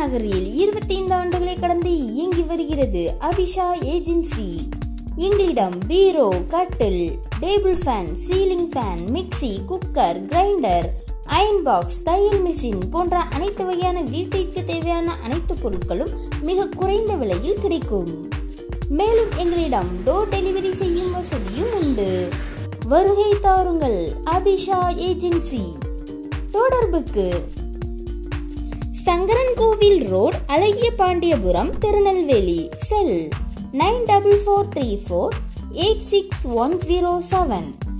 நகரில் இருபத்தைந்து ஆண்டுகளை கடந்து இயங்கி வருகிறது அபிஷா ஏஜென்சி எங்களிடம் பீரோ கட்டில் table fan ceiling fan mixie cooker grinder iron box தையல் மிஷின் போன்ற அனைத்து வகையான வீட்டிற்கு தேவையான அனைத்து பொருட்களும் மிக குறைந்த விலையில் கிடைக்கும் மேலும் எங்களிடம் டோர் டெலிவரி செய்யும் வசதியும் உண்டு வருகை தாருங்கள் அபிஷா ஏஜென்சி தொடர்புக்கு சங்கரன் கோவில் ரோட் அழகிய Pandiyapuram Tirunelveli cell nine double four three four eight six one zero seven